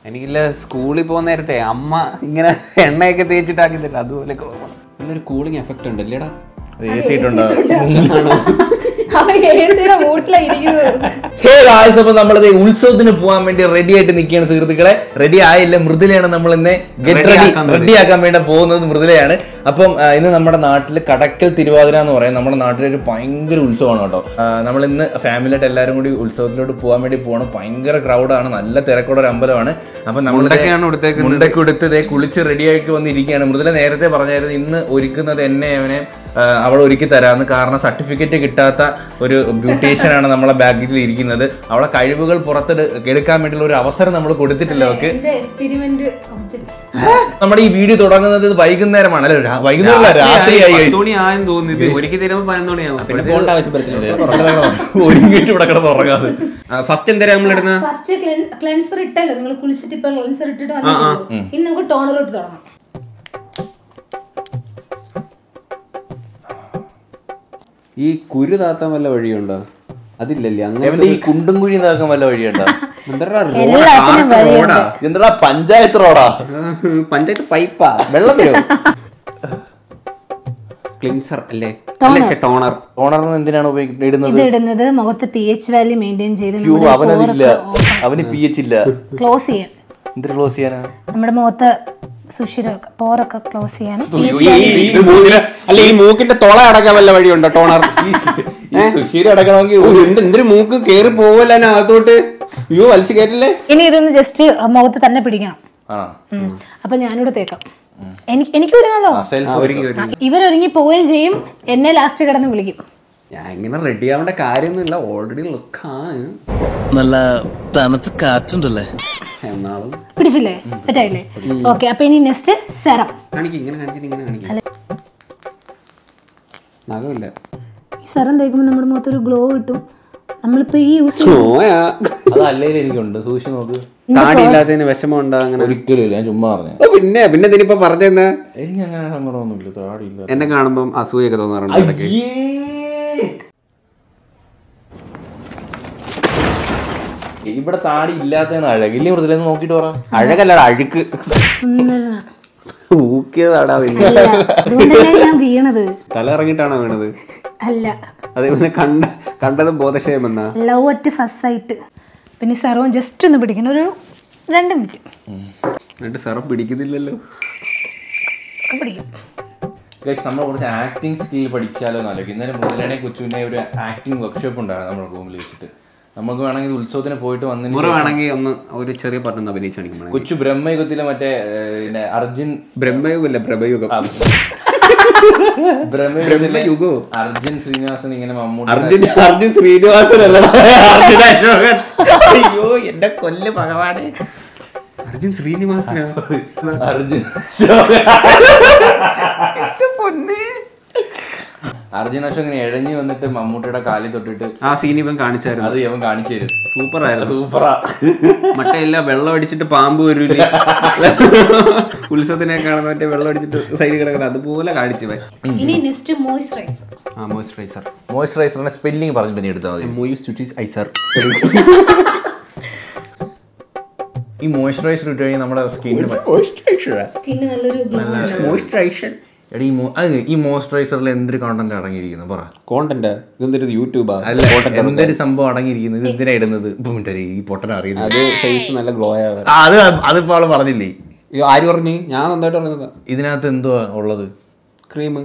എനിക്കില്ല സ്കൂളിൽ പോകുന്ന നേരത്തെ അമ്മ ഇങ്ങനെ എണ്ണയൊക്കെ തേച്ചിട്ടാക്കി തരും അതുപോലെ നല്ലൊരു കൂളിംഗ് എഫക്റ്റ് ഉണ്ട് അല്ലേടാ എ സി ഇട്ടുണ്ടോ അവൻ എ സിയുടെ വീട്ടിലായിരിക്കുന്നത് ഹേ ഗായ്സ് അപ്പൊ നമ്മളിത് ഉത്സവത്തിന് പോകാൻ വേണ്ടി റെഡി ആയിട്ട് നിൽക്കുകയാണ് സുഹൃത്തുക്കളെ റെഡി ആയില്ല മൃദുലയാണ് നമ്മൾ ഇന്ന് ഗെറ്റ് Ready റെഡി ആക്കാൻ വേണ്ടി. റെഡി ആക്കാൻ വേണ്ടി പോകുന്നത് മൃദുലയാണ് അപ്പം ആ, ഇന്ന് നമ്മുടെ നാട്ടിൽ കടക്കൽ തിരുവാതിര എന്ന് പറയും നമ്മുടെ നാട്ടിലെ ഒരു ഭയങ്കര ഉത്സവമാണ് കേട്ടോ നമ്മൾ ഇന്ന് ഫാമിലിയായിട്ട് എല്ലാവരും കൂടി ഉത്സവത്തിലോട്ട് പോകാൻ വേണ്ടി പോകണം ഭയങ്കര ക്രൗഡാണ് നല്ല തിരക്കുള്ള ഒരു അമ്പലമാണ് അപ്പൊ നമ്മൾ മുണ്ടൊക്കെയാണ് ഉടുത്തേക്കുന്നത്. മുണ്ടൊക്കെ എടുത്ത് ഇതേ കുളിച്ച് റെഡി ആയിട്ട് വന്നിരിക്കുകയാണ് മൃദുല നേരത്തെ പറഞ്ഞായിരുന്നു ഇന്ന് ഒരുക്കുന്നത് എന്നെ അവനെ ആ, അവൾ ഒരുക്കി തരാമെന്ന് കാരണം സർട്ടിഫിക്കറ്റ് കിട്ടാത്ത ഒരു ബ്യൂട്ടീഷ്യനാണ് നമ്മളെ ബാഗിൽ ഇരിക്കുന്നത് അവളെ കഴിവുകൾ പുറത്തെടു എടുക്കാൻ വേണ്ടിയുള്ള ഒരു അവസരം നമ്മൾ കൊടുത്തിട്ടില്ല അവർക്ക് എന്റെ എക്സ്പെരിമെന്റ് നമ്മുടെ ഈ വീഡിയോ തുടങ്ങുന്നത് വൈകുന്നേരമാണ് അല്ലെ വൈകുന്നേരം രാത്രിയായി പത്ത് മണി ആയെന്ന് തോന്നുന്നു ഒരുക്കി തരുമ്പോ പതിനൊന്ന് മണിയാവും പിന്നെ പോകേണ്ട ആവശ്യം പറ്റത്തില്ല ഒരുങ്ങിയിട്ട് ഇവിടെ കിടന്ന് ഉറങ്ങാതെ ഫസ്റ്റ് എന്തരാ നമ്മൾ ഇടുന്ന ഫസ്റ്റ് ക്ലെൻസർ ഇട്ടല്ലോ നിങ്ങൾ കുളിച്ചിട്ട് ഇപ്പൊ ക്ലെൻസർ ഇട്ടിട്ട് വന്നിട്ടുള്ളൂ ഇനി നമുക്ക് ടോണർ ഇട്ട് തുടങ്ങാം ഈ കുരു താത്താൻ വല്ല വഴിയുണ്ടോ അതില്ലല്ലേ എവന്റെ അങ്ങനെ ഈ കുണ്ടും കുഴി ഇതാക്കാൻ വല്ല വഴിയുണ്ടോ എല്ലാത്തിനും റോഡാ എന്താ പഞ്ചായത്ത് റോഡാ പഞ്ചായത്ത് പൈപ്പാ വെള്ളം വരും ക്ലിൻസർ അല്ലേ അല്ലേ ടോണർ ഓണറിന് എന്തിനാണ് ഉപയോഗിക്കുന്നത് ഇടുന്നത് ഇത് ഇടുന്നത് മുഖത്ത് പി എച്ച് വാല്യൂ മെയിൻറ്റെയിൻ ചെയ്ത് യ്യോ, അവനതില്ല അവന് പി എച്ച് ഇല്ല ക്ലോസ് ചെയ്യാൻ എന്തിനു ക്ലോസ് ചെയ്യാനാ നമ്മുടെ മുഖത്ത് സുഷിരൊക്കെ പോറൊക്കെ ക്ലോസ് ചെയ്യാനും അല്ല ഈ മൂക്കിന്റെ തൊള അടക്കാൻ വല്ല വഴിയുണ്ടോ ടോണർ ഈ സുശീല അടക്കണമെങ്കിൽ ഓ, എന്ത് എന്തൊരു മൂക്ക് കേറി പോവല്ല അകത്തോട്ട് അയ്യോ വലിച്ചു കയറ്റില്ലേ ഇനി ഇതൊന്ന് ജസ്റ്റ് മുഖത്ത് തന്നെ പിടിക്കണം ആ ഉം. അപ്പൊ ഞാനിവിടെ തേക്കാം എനിക്ക് എനിക്ക് ഒരുങ്ങാലോ സെൽഫ് ആ, ഇവരൊരുങ്ങി പോവുകയും ചെയ്യും എന്നെ ലാസ്റ്റ് കിടന്ന് വിളിക്കും ഞാൻ ഇങ്ങനെ റെഡി ആവേണ്ട കാര്യമൊന്നുമില്ല ഓൾറെഡി ലുക്കാണ് നല്ല തണുത്ത കാറ്റുണ്ടല്ലേ എന്നാളും പിടിച്ചില്ലേ പറ്റായില്ലേ ഓക്കെ അപ്പൊ ഇനി നെക്സ്റ്റ് സെറം കാണിക്കും ഇങ്ങനെ കാണിച്ചിട്ട് ഇങ്ങനെ കാണിക്കും നഖമില്ല ഈ സെറം തേക്കുമ്പോൾ നമ്മുടെ മുഖത്തൊരു ഗ്ലോ കിട്ടും നമ്മളിപ്പോ ഈ യൂസ് ചെയ്യും ഓയാ അത് അല്ലേലും എനിക്കുണ്ട് സൂക്ഷിച്ച് നോക്ക് താടി ഇല്ലാത്തതിന് വിഷമം ഉണ്ടോ അങ്ങനെ ഒരിക്കലും ഇല്ല ഞാൻ ചുമ്മാ പറഞ്ഞു ഓ, പിന്നെ പിന്നെ ഇതിനിപ്പോ പറഞ്ഞെന്നാ എനിക്ക് അങ്ങനെ സങ്കടമൊന്നുമില്ല താടിയില്ല എന്നെ കാണുമ്പം അസൂയൊക്കെ തോന്നാറുണ്ട് ഇടയ്ക്ക്. ഇവിടെ താടി ഇല്ലാത്തതാണ് അഴക് ഇല്ലേ മൃദുലെന്ന് നോക്കിട്ട് പറ അഴകല്ല അഴുക്ക് സുന്ദരനാ ഊക്കിയതാടാ പിന്നെ അല്ല അതുകൊണ്ടല്ലേ ഞാൻ വീണത് തല ഇറങ്ങിയിട്ടാണോ വീണത് അല്ല അതേപോലെ കണ്ട കണ്ടതും ബോധക്ഷയമെന്നാ ലവ് അറ്റ് ഫസ്റ്റ് സൈറ്റ് പിന്നെ സെറവും ജസ്റ്റ് ഒന്ന് പിടിക്കണം ഒരു രണ്ട് മിനിറ്റ് എന്നിട്ട് സെറം പിടിക്കുന്നില്ലല്ലോ ഒക്കെ പിടിക്കും ഗൈസ് നമ്മൾ കുറച്ച് ആക്ടിങ് സ്കിൽ പഠിച്ചാലോ എന്നാലോക്ക് ഇന്നലെ മുതലേ കൊച്ചുവിന്റെ ഒരു ആക്ടിങ് വർക്ക്ഷോപ്പ് ഉണ്ടായിരുന്നു നമ്മുടെ റൂമിൽ വെച്ചിട്ട് നമുക്ക് വേണമെങ്കിൽ ഇത് ഉത്സവത്തിന് പോയിട്ട് വന്നതിന് മുറ ശേഷം വേണമെങ്കിൽ ഒന്ന് ഒരു ചെറിയ പാട്ടൊന്ന് അഭിനയിച്ച് കാണിക്കണം കൊച്ചു ബ്രഹ്മയുഗത്തിലെ മറ്റേ ഏർ, പിന്നെ അർജുൻ ബ്രഹ്മയുഗല്ല പ്രഭയുഗം ബ്രഹ്മയുഗത്തിലെ യുഗോ അർജുൻ ശ്രീനിവാസൻ ഇങ്ങനെ മമ്മൂട്ടി അർജുൻ അർജുൻ ശ്രീനിവാസൻ അല്ലടാ അർജുൻ അശോകൻ അയ്യോ എന്റെ കൊല്ല് ഭഗവാനെ അർജുൻ ശ്രീനിവാസനാ അർജുൻ അർജുൻ അശോക് ഇങ്ങനെ എഴഞ്ഞു വന്നിട്ട് മമ്മൂട്ടിയുടെ കാലിൽ തൊട്ടിട്ട് ആ സീൻ ഇവൻ കാണിച്ചായിരുന്നു അത് ഇവൻ കാണിച്ചു തരും സൂപ്പർ ആയിരുന്നു സൂപ്പറാ മറ്റേ വെള്ളം അടിച്ചിട്ട് പാമ്പ് വരൂലേ ഉത്സവത്തിനെ കാണുന്ന മറ്റേ വെള്ളം അടിച്ചിട്ട് സൈഡിൽ കിടക്കുന്നത് അതുപോലെ കാണിച്ചു ഇവൻ ഇനി നെക്സ്റ്റ് മോയ്സ്ചറൈസർ ആ മോയ്സ്ചറൈസർ മോയ്സ്ചറൈസറിന്റെ സ്പെല്ലിംഗ് പറഞ്ഞിട്ട് നീ എടുത്താൽ മതി മോയിസ് ചുറ്റീസ് ഐസർ ഈ മോയ്സ്ചറൈസർ ഇട്ട് കഴിഞ്ഞാൽ നമ്മുടെ സ്കിന്നിന് സ്കിന്ന് നല്ലൊരു ഗ്ലോ മോയ്സ്ചറൈസർ എടി ഈ മോ- അത് ഈ മോയ്സ്ചറൈസറിൽ എന്തൊരു കോണ്ടന്റ് അടങ്ങിയിരിക്കുന്നു പറ കോണ്ടന്റ് ഇതെന്തൊരു യൂട്യൂബാ അല്ല എന്തൊരു സംഭവം അടങ്ങിയിരിക്കുന്നു ഇത് എന്തിനാ ഇടുന്നത് ഇപ്പൊ മിണ്ടരി, ഈ പൊട്ടന അറിയുന്നത് അത് ഫേസ് നല്ല ഗ്ലോ ആവാൻ ആ, അത് അതിപ്പോ ആള് പറഞ്ഞില്ലേ ആര് പറഞ്ഞു ഞാൻ നന്നായിട്ട് പറഞ്ഞതാ ഇതിനകത്ത് എന്തോ ഉള്ളത് ക്രീം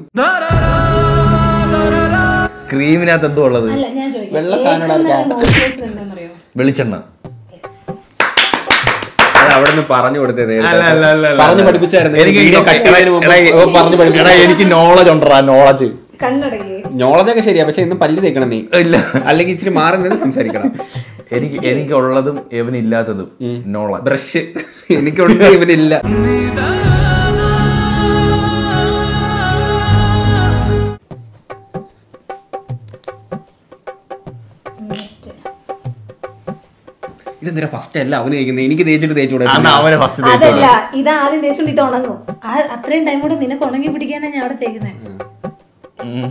ക്രീമിനകത്ത് എന്തോ ഉള്ളത് അല്ല ഞാൻ ചോദിക്കാം വെള്ള ഏറ്റവും നല്ല മോയ്സ്ചറൈസർ എന്താണെന്നറിയോ വെളിച്ചെണ്ണ അത് അവിടെ നിന്ന് പറഞ്ഞു കൊടുത്തേ അല്ല, അല്ല, അല്ല, അല്ല. പറഞ്ഞു പഠിപ്പിച്ചായിരുന്നു എനിക്ക് വീഡിയോ കട്ട് ചെയ്യുന്നതിന് മുമ്പ് അവൻ പറഞ്ഞു എടാ, പഠിപ്പിച്ചു എനിക്ക് നോളജ് ഉണ്ടടാ നോളജ് കണ്ണടങ്ങി നോളജൊക്കെ ശരിയാ പക്ഷെ ഇന്ന് പല്ല് തേക്കണം നീ ഇല്ല അല്ലെങ്കിൽ ഇച്ചിരി മാറി നിന്ന് സംസാരിക്കണം എനിക്ക് എനിക്കുള്ളതും ഇവനില്ലാത്തതും നോളജ് ബ്രഷ് എനിക്കുണ്ട് ഇവനില്ല നെക്സ്റ്റ് ഇതെന്തിനാ ഫസ്റ്റ് അല്ല അവന് തേക്കുന്നത് എനിക്ക് തേച്ചിട്ട് തേച്ചുകൂടെ അവനെ ഫസ്റ്റ് അതല്ല ഇത് ആദ്യം തേച്ചുകൊണ്ട് ഇത് ഉണങ്ങും ആ അത്രയും ടൈം കൂടെ നിനക്ക് ഉണങ്ങി പിടിക്കാനാണ് ഞാൻ അവിടെ തേക്കുന്നത്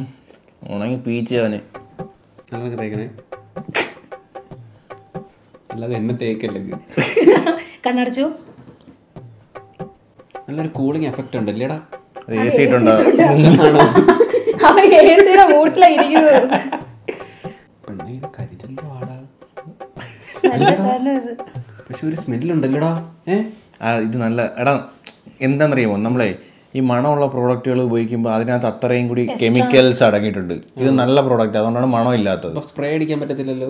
ഉണങ്ങി പീച്ച് അവന് നല്ലതൊക്കെ തേക്കണേ അല്ലാതെ എന്നെ തേക്കല്ലേ ഇത്. കണ്ണടച്ചു നല്ലൊരു കൂളിംഗ് എഫക്റ്റ് ഉണ്ട് അല്ലേടാ എ സി ഇട്ടുണ്ടോ അവൻ എ സിയുടെ മൂട്ടിലാ ഇരിക്കുന്നത് പെണ്ണെ ഇത് കരിച്ചല്ലോ ആടാ നല്ല സാധനം ഇത് പക്ഷെ ഒരു സ്മെല്ലുണ്ടല്ലോടാ ഏ ആ ഇത് നല്ല എടാ എന്താണെന്നറിയാമോ നമ്മളെ ഈ മണമുള്ള പ്രോഡക്റ്റുകൾ ഉപയോഗിക്കുമ്പോൾ അതിനകത്ത് അത്രയും കൂടി കെമിക്കൽസ് അടങ്ങിയിട്ടുണ്ട് ഇത് നല്ല പ്രോഡക്റ്റ് അതുകൊണ്ടാണ് മണം ഇല്ലാത്തത് സ്പ്രേ അടിക്കാൻ പറ്റത്തില്ലല്ലോ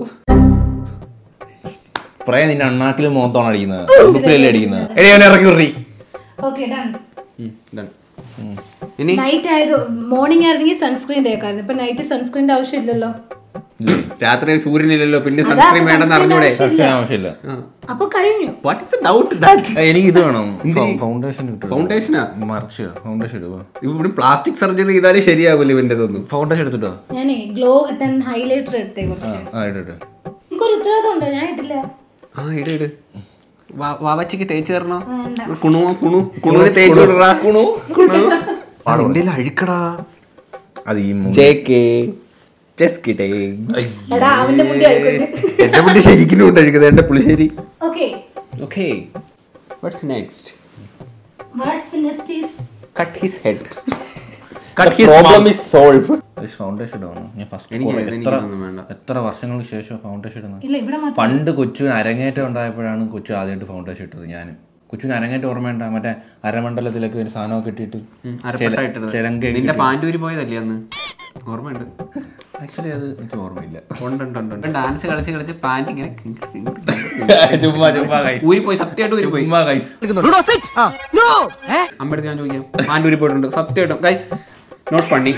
സ്പ്രേ നിന്റെ അണ്ണാക്കിലും മുഖത്താണ് അടിക്കുന്നത് ഉടുപ്പിലല്ലേ അടിക്കുന്നത് എടി അവനെ ഇറക്കി വിടറി ഓക്കെ ഡൺ ഉം, done. ഇനി നൈറ്റ് ആയത് മോർണിംഗ് ആയിരുന്നെങ്കിൽ സൺസ്ക്രീൻ തേക്കായിരുന്നു ഇപ്പൊ നൈറ്റ് സൺസ്ക്രീനിന്റെ ആവശ്യമില്ലല്ലോ രാത്രി സൂര്യനില്ലല്ലോ പിന്നെ അതാ, സൺസ്ക്രീൻ വേണ്ടെന്ന് sunscreen അറിഞ്ഞൂടെ ആവശ്യമില്ല. ആവശ്യമില്ല അപ്പൊ കഴിഞ്ഞു വാട്ട് ഇസ് ഡൗട്ട് ദാറ്റ് ഏ, എനിക്ക് ഇത് വേണം ഫൗണ്ടേഷൻ കിട്ടും ഫൗണ്ടേഷനാ മറിച്ച് ഫൗണ്ടേഷൻ ഇടുക ഇവിടെ പ്ലാസ്റ്റിക് സർജറി ചെയ്താലേ ശരിയാവില്ല ഇവന്റെ ഇതൊന്നും ഫൗണ്ടേഷൻ എടുത്തിട്ടോ ഞാനേ ഗ്ലോ കിട്ടാൻ ഹൈലൈറ്റർ എടുത്തേ കുറച്ച് ആ ഇട്ട് ഇട്ട് എനിക്കൊരു ഉത്തരവാദിത്തം ഉണ്ടോ ഞാൻ ഇട്ടില്ല ആ ഇട് ഇട് വാ- വാവച്ചിക്ക് തേച്ച് തരണോ വേണ്ട. കുണു കുണു കുണുവിന് തേച്ച് വിടറാ കുണു കുണു അഴിക്കടാ അത് ഈ മു- ജെ കെ ചെസ് കിട്ടേ എടാ അവന്റെ മുടി അഴുക്കുണ്ട് എന്റെ മുട്ടി ശരിക്കും ഉണ്ട് അഴിക്കുന്നത് എന്റെ പുളിശ്ശേരി okay okay what's next what's next is cut his head cut his problem is solve foundation ഇടണം ഞാൻ ഫസ്റ്റ് എനിക്ക് കുറെ- എനിക്ക് എത്ര ഇതൊന്നും വേണ്ട. എത്ര വർഷങ്ങൾക്ക് ശേഷം ഫൗണ്ടേഷൻ ഇടുന്നത് ഇല്ല ഇവിടെ മാത്രം പണ്ട് കൊച്ചുവിന് അരങ്ങേറ്റം ഉണ്ടായപ്പോഴാണ് കൊച്ചു ആദ്യമായിട്ട് ഫൗണ്ടേഷൻ ഇട്ടത് ഞാൻ കൊച്ചുവിന് അരങ്ങേറ്റം ഓർമ്മയുണ്ട മറ്റേ അരമണ്ഡലത്തിലൊക്കെ ഒരു സാധനമൊക്കെ ഇട്ടിട്ട് അരപ്പട്ടായിട്ടത് ചിലങ്ക നിന്റെ പാൻറ്റൂരി പോയതല്ലേ അന്ന് ഓർമ്മയുണ്ട് ആക്ച്വലി അത് എനിക്ക് ഓർമ്മയില്ല ഉണ്ട് ഉണ്ട് ഉണ്ട് ഉണ്ട് ഡാൻസ് കളിച്ച് കളിച്ച് പാൻറ് ഇങ്ങനെ ചുമ്മാ ചുമ്മാ കൈസ് ഊരി പോയി സത്യമായിട്ട് ഊരി പോയി ചുമ്മാ കൈസ് അമ്പടുത്ത് ഞാൻ ചോദിക്കാം പാൻറ് ഊരി പോയിട്ടുണ്ട് സത്യമായിട്ടും ഗൈസ് നോട്ട് ഫണ്ണി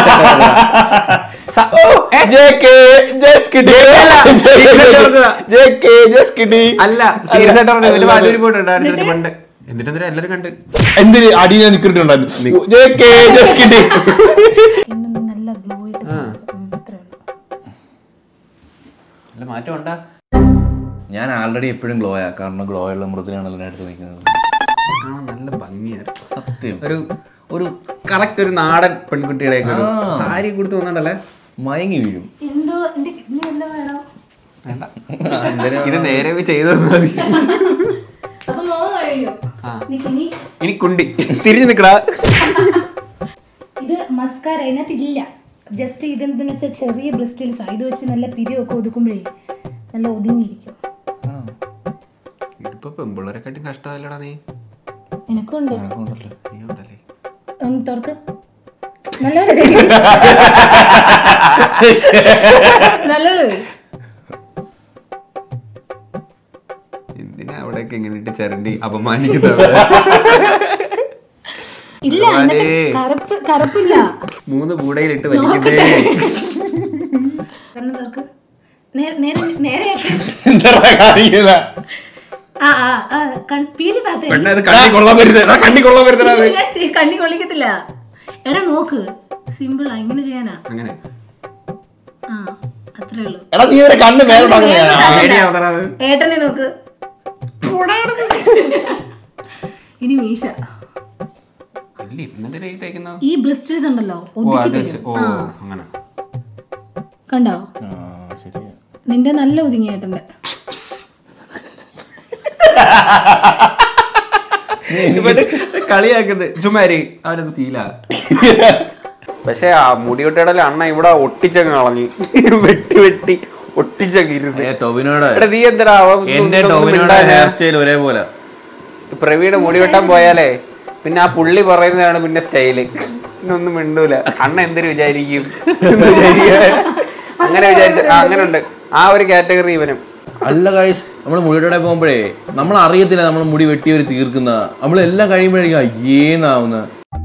അല്ല സീരിയസ് ആയിട്ട് പറഞ്ഞു ഇവന്റെ പാൻറ് ഊരി പോയിട്ടുണ്ട് ഡാൻസ് കളിച്ച് പണ്ട് എന്നിട്ട് എന്തിനാ എല്ലാരും കണ്ട് എന്തിന് അടിയിൽ നിൽക്കിട്ടുണ്ടായിരുന്നു ഇന്നും നല്ല ഗ്ലോ ആയിട്ട് ഉം, അത്രേ ഉള്ളൂ നല്ല മാറ്റം ഉണ്ടാ ഞാൻ ആൾറെഡി എപ്പോഴും ഗ്ലോ ആ കാരണം ഗ്ലോ ഉള്ള മൃദുലാണല്ലോ എൻ്റെ അടുത്ത് നിൽക്കുന്നത് കാണാൻ നല്ല ഭംഗിയായിരുന്നു സത്യം ഒരു ഒരു കറക്റ്റ് ഒരു നാടൻ പെൺകുട്ടിയുടെ ഒരു ആ. സാരി കൊടുത്ത് വന്നിട്ടല്ലേ മയങ്ങി വീഴും എന്തോ എന്റെ കിഡ്നി വല്ല വേണോ ഇത് നേരെ പോയി ചെയ്തു മതി അപ്പൊ മോഹം കഴിയും ആ. നിക്കിനി ഇനി കുണ്ടി തിരിഞ്ഞു നിക്കടാ ഇത് മസ്കാര അതിനകത്തില്ല ജസ്റ്റ് ഇതെന്തെന്ന് വെച്ചാൽ ചെറിയ ബ്രിസ്റ്റിൽസാ ഇത് വെച്ച് നല്ല പിരിയൊക്കെ ഒതുക്കുമ്പോഴേ നല്ല ഒതുങ്ങിയിരിക്കും ഇതിപ്പോ പെമ്പിള്ളേരെക്കാട്ടും കഷ്ടമല്ലടാ നീ നിനക്കുണ്ട് അതുകൊണ്ടല്ലേ നീ ഉണ്ടല്ലേ ഒന്ന് തുറക്ക് നല്ലപോലെ നല്ലപോലെ എന്തിനാ അവിടെയൊക്കെ എങ്ങനെ ഇട്ട് ചിരണ്ടി അപമാനിക്കുന്നത് ഇല്ല എന്നിട്ട് കറുപ്പ് കറുപ്പില്ല മൂന്ന് കൂടയിലിട്ട് വലിക്കുന്നേ കണ്ണ് തുറക്ക് നേരെ നേരെ നേരെ ആക്ക്. എന്താ കാണിക്കുന്ന ആ ആ ആ കൺ- പീലി ഭാഗത്ത് പെണ്ണെ അത് കണ്ണി കൊള്ളാൻ വരുന്നത് കണ്ണി കൊള്ളാൻ വരുന്നതാ അത്. ഇല്ല, ചെ- കണ്ണി കൊള്ളിക്കത്തില്ല എടാ നോക്ക് സിമ്പിളാ ഇങ്ങനെ ചെയ്യാനാ അങ്ങനെ ആ അത്രേ ഉള്ളൂ എടാ നീ ഇവരെ കണ്ണ് മേലോട്ടാകുന്നതാണ് പേടിയാവുന്നതാ അത്. ഏട്ടനെ നോക്ക് ഇനി മീശ ഇല്ല, ഇന്നെന്തിനാ ഈ തേക്കുന്ന ഈ ബ്രിസ്റ്റൽസ് ഉണ്ടല്ലോ ഓ ഒതുക്കി അത് വെച്ച് തരും ഓ ആ അങ്ങനെ കണ്ടോ ആ ശരിയാ നിന്റെ നല്ല ഒതുങ്ങി ഏട്ടന്റെ ഇവര് കളിയാക്കുന്നത് ചുമ്മാരി അവരത് ഫീലാ പക്ഷെ ആ മുടിയൊട്ടയുടെ അണ്ണ ഇവിടെ ഒട്ടിച്ചങ്ങ് കളഞ്ഞു വെട്ടി വെട്ടി ഒട്ടിച്ചങ്ങ് ഇരുന്ന് ഏ, ടൊവിനോടെ എടാ നീ എന്തിനാ അവൻ എന്റെ ഒന്നും ടൊവിനോടെ മിണ്ടാഞ്ഞേ? ഹെയർ സ്റ്റൈൽ ഒരേപോലെ പ്രവീണ മുടി വെട്ടാൻ പോയാലേ പിന്നെ ആ പുള്ളി പറയുന്നതാണ് പിന്നെ സ്റ്റൈല് പിന്നെ ഒന്നും മിണ്ടൂല അണ്ണ എന്തൊരു വിചാരിക്കും എന്ന് വിചാരിക്കുക. അങ്ങനെ വിചാരിച്ച ആ, അങ്ങനെ ഉണ്ട് ആ ഒരു കാറ്റഗറി ഇവനും അല്ല ഗൈസ് നമ്മൾ മുടിയുടെ പോകുമ്പോഴേ നമ്മൾ അറിയത്തില്ല നമ്മൾ മുടി വെട്ടിയവർ തീർക്കുന്ന നമ്മൾ എല്ലാം കഴിയുമ്പോഴേക്കും അയ്യേന്നാവുന്ന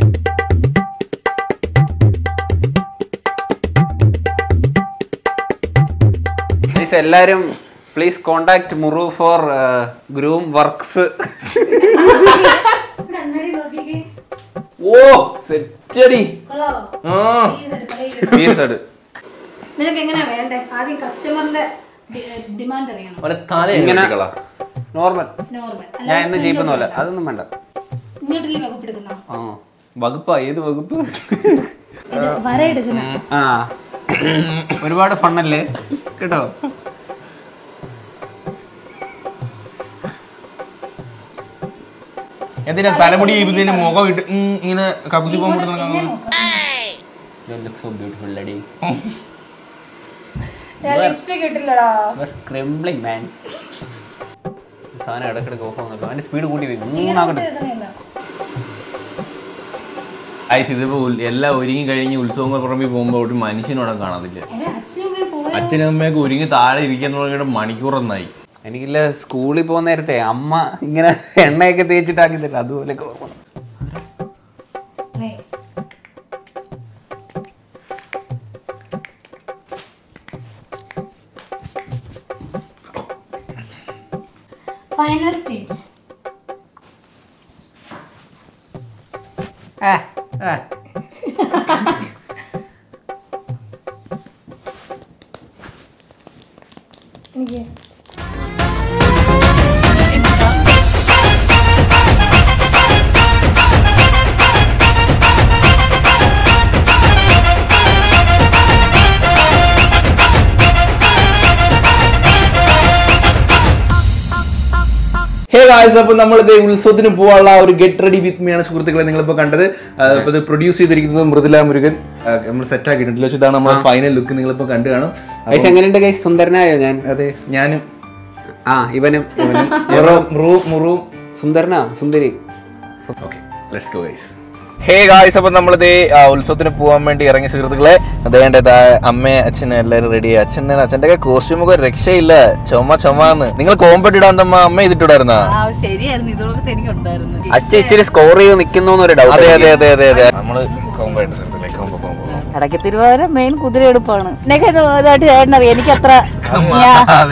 Guys, എല്ലാരും പ്ലീസ് കോണ്ടാക്ട് മുറു ഫോർ ഗ്രൂം വർക്ക്സ് കണ്ണാടി നോക്കിക്കേ ഓ സെറ്റടി കൊള്ളാവോ ആ Please എടുക്കളേ. സീരിയസ് ആയിട്ട് നിനക്ക് എങ്ങനെയാ വേണ്ടേ ആദ്യം കസ്റ്റമറിന്റെ ഡിമാൻഡ് അറിയണം അവരെ തല ഇങ്ങനെ ഇങ്ങനെ നോർമൽ നോർമൽ ഞാൻ എന്ന് ചെയ്യുന്നല്ല അതൊന്നും വേണ്ട ഇങ്ങോട്ടല്ലേ വകുപ്പ് എടുക്കുന്ന ആ വകുപ്പാ ഏത് വകുപ്പ് ഇത് വര എടുക്കുന്ന ആ ഒരുപാട് ഫണ്ണല്ലേ കേട്ടോ എന്തിനാ തലമുടി ഇതിന് മുഖം ഇട്ട് ഉം ഇങ്ങനെ കക്കുസി പോകുമ്പോൾ എന്നെ നടക്കാൻ നോക്കാം. You look so beautiful, lady. ഞാൻ ലിപ്സ്റ്റിക് ഇട്ടില്ലടാ You are scrambling, man. ഈ സാധനം ഇടക്കിടക്ക് ഓഫ് ആവുന്നുണ്ടോ അതിന്റെ സ്പീഡ് കൂട്ടി വെക്കും സ്പീഡ് മൂന്നാകട്ടെ ഇടുന്നില്ല. ഐസ് ഇതിപ്പോ ഉൽ- എല്ലാം ഒരുങ്ങി കഴിഞ്ഞ് ഉത്സവങ്ങൾ പുറമെ പോകുമ്പോൾ ഒരു മനുഷ്യനോടെ കാണത്തില്ല എടാ, അച്ഛനും അമ്മയും പോയ അച്ഛനും അമ്മയൊക്കെ ഒരുങ്ങി താഴെ ഇരിക്കുന്ന തുടങ്ങിയിട്ട് മണിക്കൂറൊന്നായി എനിക്കില്ല സ്കൂളിൽ പോകുന്ന നേരത്തെ അമ്മ ഇങ്ങനെ എണ്ണയൊക്കെ തേച്ചിട്ടാക്കി തരും അതുപോലെ ഓർമ്മ spray. ഫൈനൽ സ്റ്റേജ് എനിക്ക് ഹേ ഗായ്സ് അപ്പൊ നമ്മൾ ഇത് ഉത്സവത്തിന് പോകാനുള്ള ആ ഒരു ഗെറ്റ് റെഡി വിത്ത് മീ ആണ് സുഹൃത്തുക്കളെ നിങ്ങളിപ്പോ കണ്ടത് അപ്പൊ ഇത് പ്രൊഡ്യൂസ് ചെയ്തിരിക്കുന്നത് മൃദുല മുരുകൻ ആ, നമ്മൾ സെറ്റ് ആക്കിയിട്ടുണ്ട് ഇതാണ് നമ്മുടെ ഫൈനൽ ലുക്ക് നിങ്ങളിപ്പോ കണ്ടു കാണും ഗൈസ് എങ്ങനെയുണ്ട് ഗൈസ് സുന്ദരനായോ ഞാൻ അതെ ഞാനും ആ ഇവനും ഇവനും മുറു മുറു മുറു സുന്ദരനാ സുന്ദരി okay let's go guys hey guys അപ്പൊ നമ്മളിത് ഉത്സവത്തിന് പോകാൻ വേണ്ടി ഇറങ്ങിയ സുഹൃത്തുക്കളെ അതേണ്ട അമ്മ അച്ഛനും എല്ലാരും റെഡി അച്ഛൻ അച്ഛന്റെ ഒക്കെ കോസ്റ്റ്യൂം ഒക്കെ രക്ഷയില്ല ചുമ ചുമന്ന് നിങ്ങൾ കോമ്പറ്റ് ഇടാൻ തമ്മ അമ്മ ഇതിട്ടുണ്ടായിരുന്നാ ആ ശരിയായിരുന്നു ഇതൊക്കെ എനിക്കുണ്ടായിരുന്നു അച്ഛൻ ഇച്ചിരി സ്കോർ ചെയ്ത് നിൽക്കുന്നൊരു ഡൗട്ട് അതെ അതെ അതെ അതെ അതെ നമ്മള് കോമ്പായിട്ട് സുഹൃത്തുക്കളെ കോമ്പോ കോമ്പോ ഇടയ്ക്ക് തിരുവാതിര മെയിൻ കുതിരയെടുപ്പാണ് എന്നൊക്കെ ഇത് ഇതായിട്ട് ചേട്ടനറിയാം എനിക്കത്ര ഞാൻ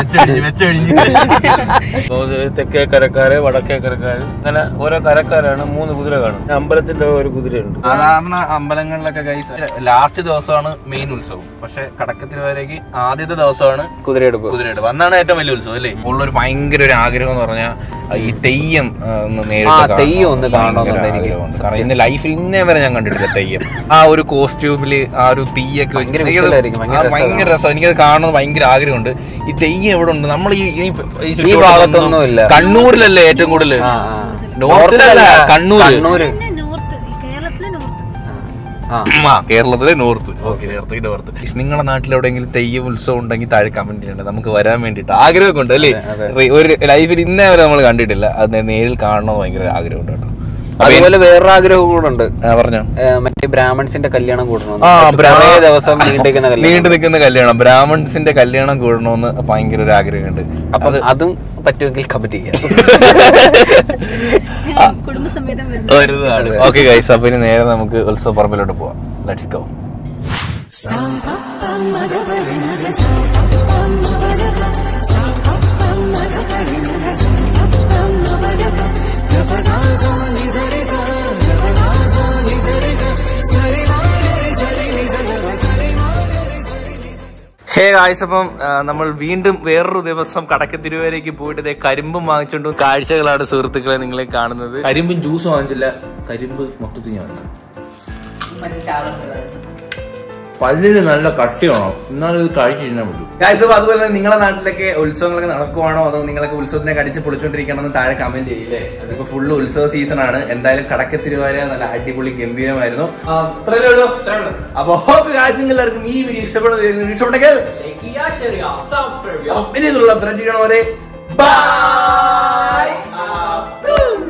തെക്കേ കരക്കാര് വടക്കേ കരക്കാര് അങ്ങനെ ഓരോ കരക്കാരാണ് മൂന്ന് കുതിര കാണും പിന്നെ അമ്പലത്തിന്റെ ഒരു കുതിരയുണ്ട് സാധാരണ അമ്പലങ്ങളിലൊക്കെ ഗൈസ് ലാസ്റ്റ് ദിവസമാണ് മെയിൻ ഉത്സവം പക്ഷെ കടക്കത്തിരുവരേക്ക് ആദ്യത്തെ ദിവസമാണ് കുതിരയെടുപ്പ് കുതിരയുടെ അന്നാണ് ഏറ്റവും വലിയ ഉത്സവം അല്ലേ ഉള്ളൊരു ഭയങ്കര ഒരു ആഗ്രഹം എന്ന് പറഞ്ഞാൽ ഈ തെയ്യം ആ, ഒന്ന് ആ, നേരിട്ട് കാണണം. തെയ്യം ഒന്ന് കാണണമെന്നുണ്ട് ഭയങ്കര എനിക്ക്. ആഗ്രഹമുണ്ട്. കാരണം ഇന്ന് ലൈഫിൽ ഇന്നേ വരെ ഞാൻ കണ്ടിട്ടില്ല തെയ്യം ആ ഒരു കോസ്റ്റ്യൂമില് ആ ഒരു തീയൊക്കെ വെച്ച് ഭയങ്കര എനിക്കത് visual ആയിരിക്കും, ഭയങ്കര ആ, ഭയങ്കര രസം എനിക്കത് കാണുന്നത് ഭയങ്കര ആഗ്രഹമുണ്ട് ഈ തെയ്യം എവിടെ ഉണ്ട് നമ്മൾ ഈ ഈ- ഈ ചുറ്റുവട്ടത്തൊന്നും- ഭാഗത്തൊന്നും ഇല്ല. കണ്ണൂരിലല്ലേ ഏറ്റവും കൂടുതൽ ആ, ആ. നോർത്തിലല്ല കണ്ണൂര് കണ്ണൂര് നോർത്ത് കേരളത്തിലെ നോർത്ത് ആ ആ കേരളത്തിലെ നോർത്ത് ഓക്കെ കേരളത്തിലെ നോർത്ത് നിങ്ങളുടെ നാട്ടിൽ എവിടെയെങ്കിലും തെയ്യം ഉത്സവം ഉണ്ടെങ്കിൽ താഴെ കമന്റ് ചെയ്യണ്ട നമുക്ക് വരാൻ വേണ്ടിട്ട് ആഗ്രഹമൊക്കെ ഉണ്ട് അല്ലേ റി- ഒരു ലൈഫിൽ ഇന്നേ വരെ നമ്മൾ കണ്ടിട്ടില്ല അത് നേരിൽ കാണണമെന്ന് ഭയങ്കര ആഗ്രഹമുണ്ട് കേട്ടോ അതുപോലെ വേറൊരു ആഗ്രഹം കൂടെ ഉണ്ട് ആ, പറഞ്ഞോ മറ്റേ ബ്രാഹ്മൺസിന്റെ കല്യാണം കൂടണം ആ ബ്രാ- കുറേ ദിവസം നീണ്ടിരിക്കുന്ന കല്യാണം നീണ്ടു നിൽക്കുന്ന കല്യാണം ബ്രാഹ്മൺസിന്റെ കല്യാണം കൂടണമെന്ന് ഭയങ്കര ഒരു ആഗ്രഹമുണ്ട് അപ്പം അതും പറ്റുമെങ്കിൽ കമന്റ് ചെയ്യാം കുടുംബസമേതം വരുന്നു വരുന്നതാണ് ഓക്കെ ഗൈസ് അപ്പൊ ഇനി നേരെ നമുക്ക് ഉത്സവ പറമ്പിലോട്ട് പോവാം ലെറ്റ്സ് ഗോ ഹേ ഗായ്സ് അപ്പം ആ, നമ്മൾ വീണ്ടും വേറൊരു ദിവസം കടക്ക് തിരുവരേക്ക് പോയിട്ട് ദേ കരിമ്പും വാങ്ങിച്ചുകൊണ്ട് കാഴ്ചകളാണ് സുഹൃത്തുക്കളെ നിങ്ങളെ കാണുന്നത് കരിമ്പും ജ്യൂസ് വാങ്ങിച്ചില്ല കരിമ്പ് മൊത്തത്തിൽ ഞാൻ വാങ്ങി. പല്ലിന് നല്ല കട്ടിയാണോ എന്നാലും ഇത് കഴിച്ചിരുന്നാൽ പറ്റും ഗായ്സ് അപ്പൊ അതുപോലെ തന്നെ നിങ്ങളുടെ നാട്ടിലൊക്കെ ഉത്സവങ്ങളൊക്കെ നടക്കുവാണോ അതോ നിങ്ങളൊക്കെ ഉത്സവത്തിനെ കടിച്ച് പൊളിച്ചോണ്ടിരിക്കണമെന്ന് താഴെ കമന്റ് ചെയ്യില്ലേ അതിപ്പോ ഫുള്ള് ഉത്സവ സീസൺ ആണ് എന്തായാലും കടക്ക് തിരുവാര നല്ല അടിപൊളി ഗംഭീരമായിരുന്നു ആ, ഇത്രയല്ലേ ഉള്ളൂ? ഇത്രയേ ഉള്ളൂ. അപ്പൊ ഹോപ്പ് ഗായ്സ് എല്ലാവർക്കും ഈ വീഡിയോ ഇഷ്ടപ്പെടുന്നു ഇഷ്ടപ്പെട്ടെങ്കിൽ അപ്പൊ പിന്നെ ഇതിലുള്ള ത്രെഡ് ചെയ്യണവരെ ബൈ